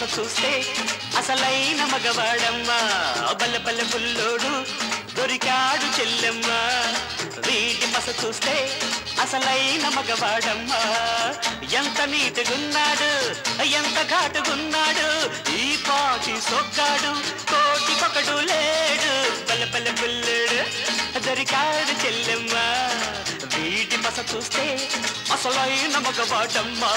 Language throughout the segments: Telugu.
చూస్తే అసలైన మగవాడమ్మా బల్ల బల్ల బుల్లోడు దొరికాడు చెల్లెమ్మ వీటి పస చూస్తే అసలైన మగవాడమ్మా ఎంత నీటుగున్నాడు ఎంత ఘాటుగున్నాడు ఈ పాటి సొక్కాడు కోటికొకడు లేడు బల్ల బల్ల బుల్లోడు దొరికాడు చెల్లెమ్మ వీటి పస చూస్తే అసలైన మగవాడమ్మా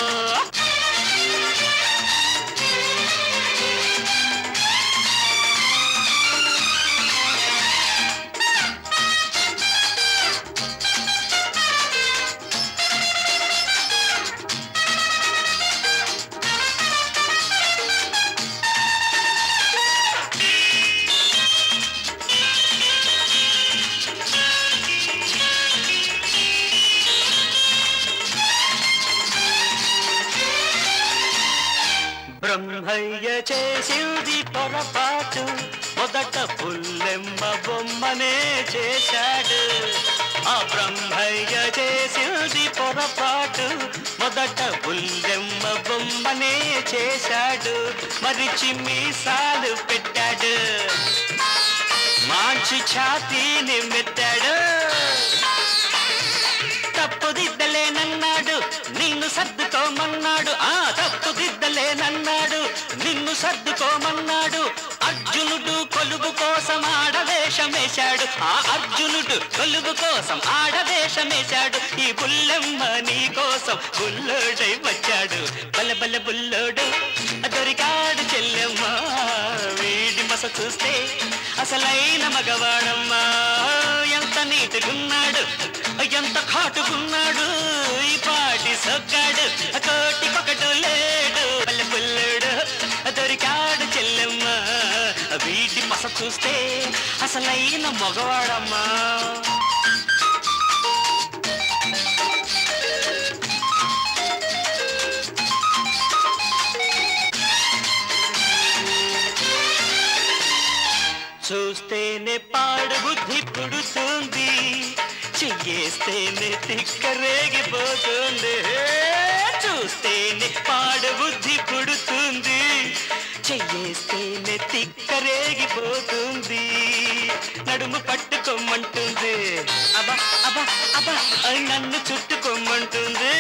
బ్రహ్మయ్య చేసింది పొరపాటు మొదట పుల్లెమ్మ బొమ్మనే చేశాడు ఆ బ్రహ్మయ్య చేసింది పొరపాటు మొదట పుల్లెమ్మ బొమ్మనే చేశాడు మరిచి మీసాలు పెట్టాడు మాంచి ఛాతీని మెట్టాడు తప్పుదిద్దలేనన్నాడు నిన్ను సర్దుకోమన్నాడు ఆ తప్పుదిద్దలేనన్నాడు నిన్ను సర్దుకోమన్నాడు అర్జునుడు కొలువు కోసం ఆడవేషమేశాడు ఆ అర్జునుడు కొలువు కోసం ఆడవేషమేశాడు ఈ బుల్లెమ్మ నీ కోసం బుల్లోడై వచ్చాడు బల్ల బల్ల బుల్లోడు దొరికాడు చెల్లెమ్మ వీడి మస చూస్తే అసలైన మగవాడమ్మా ఎంత నీటుగున్నాడు ఎంత కాటుకున్నాడు ఈ పాటి సొక్కాడు కోటికొకడు లేడు పల్లె పుల్లడు దొరికాడు చెల్లెమ్మ వీటి పస చూస్తే అసలైన మగవాడమ్మా చూస్తేనే పాడు బుద్ధి పుడుతుంది చెయ్యేస్తేనే తిక్కరేగిపోతుంది చూస్తేనే పాడు బుద్ధి పుడుతుంది చెయ్యేస్తేనే తిక్కరేగిపోతుంది నడుము పట్టుకోమంటుంది అబ్బా అబ్బా అబ్బా నన్ను చుట్టుకోమంటుంది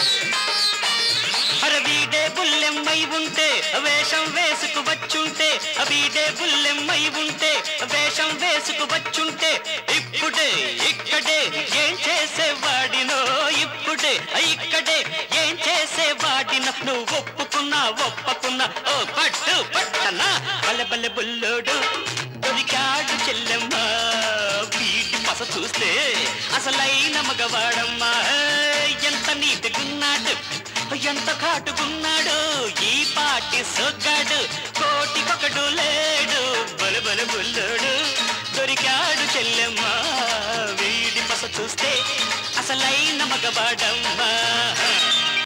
అరే వీడే బుల్లెమ్మై ఉంటే వేషం వేసుకు వచ్చుంటే వీడే బుల్లెమ్మై ఉంటే వేషం వేసుకు వచ్చుంటే ఇప్పుడే ఇక్కడే ఏం చేసేవాడినో ఇప్పుడే ఇక్కడే ఏం చేసేవాడినో నువ్వు ఒప్పుకున్నా ఒప్పుకున్నా ఓ పట్టు పట్టనా బల బల బుల్లోడు దొరికాడు చెల్లెమ్మ వీటి పస చూస్తే అసలైన మగవాడమ్మా ఎంత నీటిగున్నాడు ఎంత కాటుకున్నాడు ఈ పాటి సొగ్గాడు కోటికొకడు లేడు బల బల బుల్లోడు దొరికాడు చెల్లెమ్మ వీడి పస చూస్తే అసలైన మగవాడమ్మా